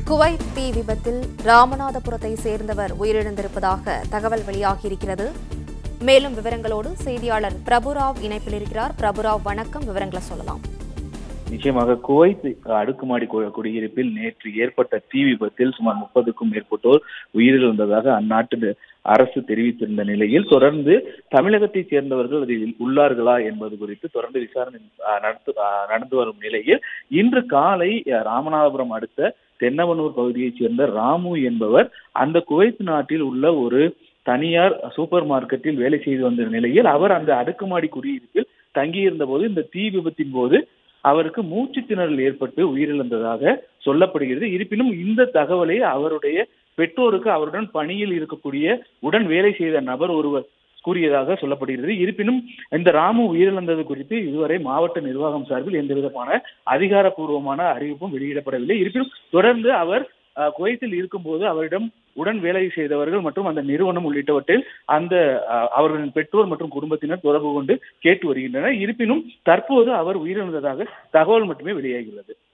Kuwait தீ விபத்தில் ராமநாதபுரத்தை சேர்ந்தவர் உயிரிழந்திருப்பதாக தகவல் வெளியாகியிருக்கிறது மேலும் விவரங்களோடு செய்தியாளர் பிரபுராவ் இணைப்பில் இருக்கிறார் பிரபுராவ் வணக்கம் விவரங்களை சொல்லலாம் நிச்சயமாக குவைத் அடுக்குமாடி கு- குடியிருப்பில் நேற்று ஏற்பட்ட தீ விபத்தில் சுமார் முப்பதுக்கும் மேற்பட்டோர் உயிரிழந்ததாக அந்நாட்டு அரசு தெரிவித்திருந்த நிலையில் தொடர்ந்து தமிழகத்தைச் சேர்ந்தவர்கள் அதில் உள்ளார்களா என்பது குறித்து தொடர்ந்து விசாரணை அஹ், நடத்து அஹ், நடந்து வரும் நிலையில் இன்று காலை அஹ், ராமநாதபுரம் அடுத்த தென்னவனூர் பகுதியைச் சேர்ந்த ராமு என்பவர் அந்த குவைத் நாட்டில் உள்ள ஒரு தனியார் சூப்பர் மார்க்கெட்டில் வேலை செய்து வந்த நிலையில் அவர் அந்த அடுக்குமாடி குடியிருப்பில் தங்கியிருந்த போது இந்த தீ விபத்தின் போது அவருக்கு மூச்சு திணறல் ஏற்பட்டு உயிரிழந்ததாக சொல்லப்படுகிறது இருப்பினும் இந்த தகவலை அவருடைய பெற்றோருக்கு அவருடன் பணியில் இருக்கக்கூடிய உடன் வேலை செய்த நபர் ஒருவர் கூறியதாக சொல்லப்படுகிறது இருப்பினும் இந்த ராமு உயிரிழந்தது குறித்து இதுவரை மாவட்ட நிர்வாகம் சார்பில் எந்த விதமான அதிகாரப்பூர்வமான அறிவிப்பும் வெளியிடப்படவில்லை இருப்பினும் தொடர்ந்து அவர் அஹ், குவைத்தில் இருக்கும்போது அவரிடம் உடன் வேலை செய்தவர்கள் மற்றும் அந்த நிறுவனம் உள்ளிட்டவற்றில் அந்த அஹ், அவர்களின் பெற்றோர் மற்றும் குடும்பத்தினர் தொடர்பு கொண்டு கேட்டு வருகின்றனர் இருப்பினும் தற்போது அவர் உயிரிழந்ததாக தகவல் மட்டுமே வெளியாகியுள்ளது